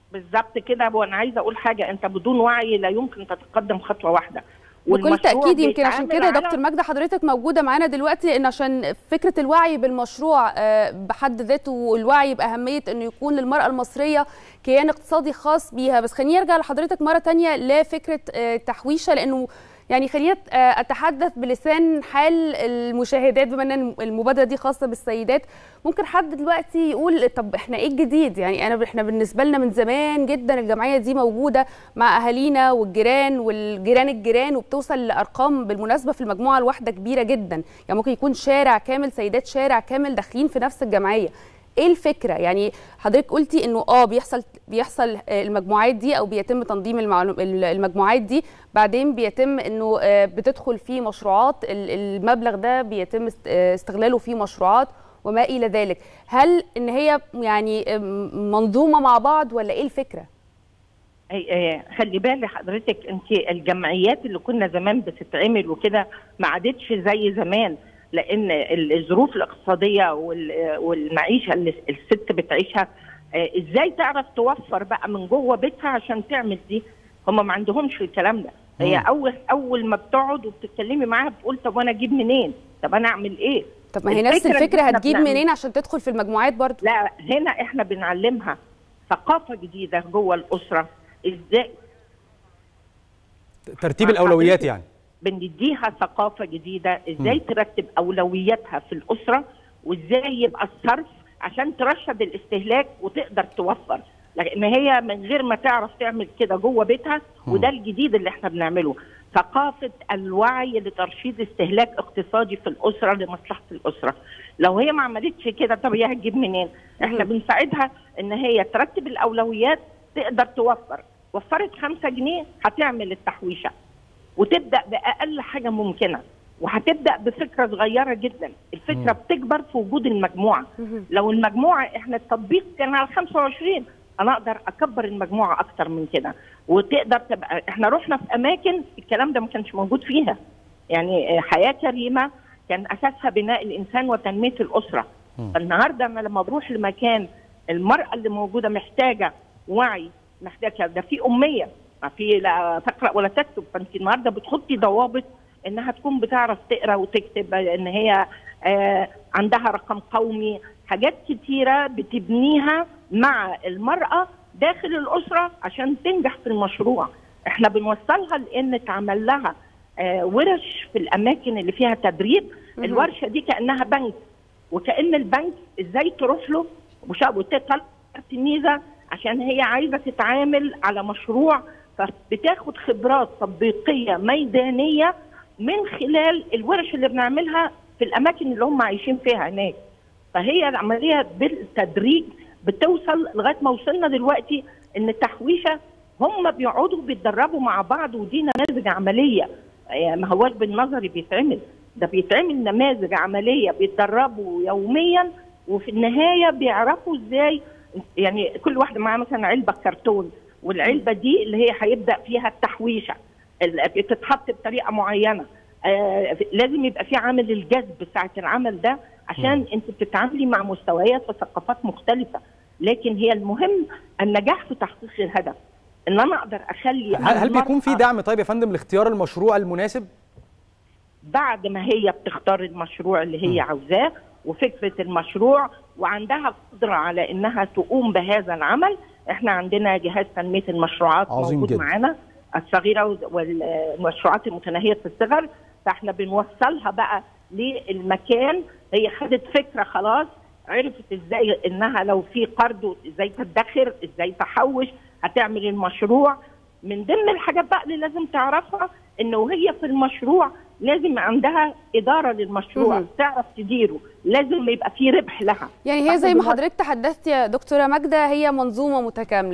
بالظبط كده وانا عايزه اقول حاجه انت بدون وعي لا يمكن تتقدم خطوه واحده بكل والمشروع تاكيد يمكن عشان بيتعامل كده على- دكتور ماجده حضرتك موجوده معانا دلوقتي لان عشان فكره الوعي بالمشروع آه، بحد ذاته والوعي باهميه انه يكون للمراه المصريه كيان اقتصادي خاص بيها بس خليني ارجع لحضرتك مره تانية لفكره آه، تحويشه لانه يعني خليني أت- آه، اتحدث بلسان حال المشاهدات بما ان المبادره دي خاصه بالسيدات ممكن حد دلوقتي يقول طب احنا ايه الجديد يعني انا احنا بالنسبه لنا من زمان جدا الجمعيه دي موجوده مع اهالينا والجيران والجيران الجيران وبتوصل لارقام بالمناسبه في المجموعه الواحده كبيره جدا يعني ممكن يكون شارع كامل سيدات شارع كامل داخلين في نفس الجمعيه ايه الفكره يعني حضرتك قلتي انه اه بيحصل بيحصل آه، المجموعات دي او بيتم تنظيم المعلوم ال- المجموعات دي بعدين بيتم انه آه، بتدخل في مشروعات ال- المبلغ ده بيتم است- آه، استغلاله في مشروعات وما الى ذلك هل ان هي يعني آم، منظومه مع بعض ولا ايه الفكره أي- أي، خلي بالي حضرتك انت الجمعيات اللي كنا زمان بتتعمل وكده ما عادتش زي زمان لان ال- الظروف الاقتصاديه وال- والمعيشه اللي الست بتعيشها آه، ازاي تعرف توفر بقى من جوه بيتها عشان تعمل دي هم ما عندهمش الكلام ده هي مم. اول اول ما بتقعد وبتتكلمي معاها بتقول طب وانا اجيب منين طب انا اعمل ايه طب ما هي نفس الفكرة دي الفكره احنا هتجيب بنعمل- منين عشان تدخل في المجموعات برضو لا هنا احنا بنعلمها ثقافه جديده جوه الاسره ازاي ترتيب مع الاولويات حضرتك. يعني بنديها ثقافه جديده ازاي ترتب اولوياتها في الاسره وازاي يبقى الصرف عشان ترشد الاستهلاك وتقدر توفر لان هي من غير ما تعرف تعمل كده جوه بيتها وده الجديد اللي احنا بنعمله ثقافه الوعي لترشيد استهلاك اقتصادي في الاسره لمصلحه الاسره لو هي ما عملتش كده طب هي هتجيب منين احنا بنساعدها ان هي ترتب الاولويات تقدر توفر وفرت خمسة جنيه هتعمل التحويشه وتبدا باقل حاجه ممكنه وهتبدا بفكره صغيره جدا الفكره بتكبر في وجود المجموعه لو المجموعه احنا التطبيق كان على 25 انا اقدر اكبر المجموعه اكتر من كده وتقدر تبقى احنا رحنا في اماكن الكلام ده ما كانش موجود فيها يعني آه، حياه كريمه كان اساسها بناء الانسان وتنميه الاسره فالنهارده انا لما بروح لمكان المراه اللي موجوده محتاجه وعي محتاجه ده في اميه ما في لا تقرا ولا تكتب فانت النهارده بتحطي ضوابط انها تكون بتعرف تقرا وتكتب ان هي آه عندها رقم قومي حاجات كتيره بتبنيها مع المراه داخل الاسره عشان تنجح في المشروع احنا بنوصلها لان اتعمل لها آه ورش في الاماكن اللي فيها تدريب الورشه دي كانها بنك وكان البنك ازاي تروح له وش- وتطلع تلميذه عشان هي عايزه تتعامل على مشروع فبتاخد خبرات تطبيقيه ميدانيه من خلال الورش اللي بنعملها في الاماكن اللي هم عايشين فيها هناك فهي العمليه بالتدريج بتوصل لغايه ما وصلنا دلوقتي ان التحويشه هم بيقعدوا بيتدربوا مع بعض ودي نماذج عمليه يعني ما هوش بالنظري بيتعمل ده بيتعمل نماذج عمليه بيتدربوا يوميا وفي النهايه بيعرفوا ازاي يعني كل واحده معاها مثلا علبه كرتون والعلبه دي اللي هي هيبدا فيها التحويشه ال- بتتحط بطريقه معينه آه لازم يبقى في عامل الجذب ساعه العمل ده عشان انت بتتعاملي مع مستويات وثقافات مختلفه لكن هي المهم النجاح في تحقيق الهدف ان انا اقدر اخلي هل هل بيكون في المرأة- دعم طيب يا فندم لاختيار المشروع المناسب بعد ما هي بتختار المشروع اللي هي عاوزاه وفكره المشروع وعندها قدره على انها تقوم بهذا العمل احنا عندنا جهاز تنميه المشروعات عظيم موجود جدا. معانا الصغيره والمشروعات المتناهيه في الصغر فاحنا بنوصلها بقى للمكان هي خدت فكره خلاص عرفت ازاي انها لو في قرض ازاي تدخر ازاي تحوش هتعمل المشروع من ضمن الحاجات بقى اللي لازم تعرفها انه وهي في المشروع لازم عندها اداره للمشروع مهم. تعرف تديره لازم يبقى في ربح لها يعني هي زي ما فإحنا حضرتك تحدثت يا دكتوره ماجده هي منظومه متكامله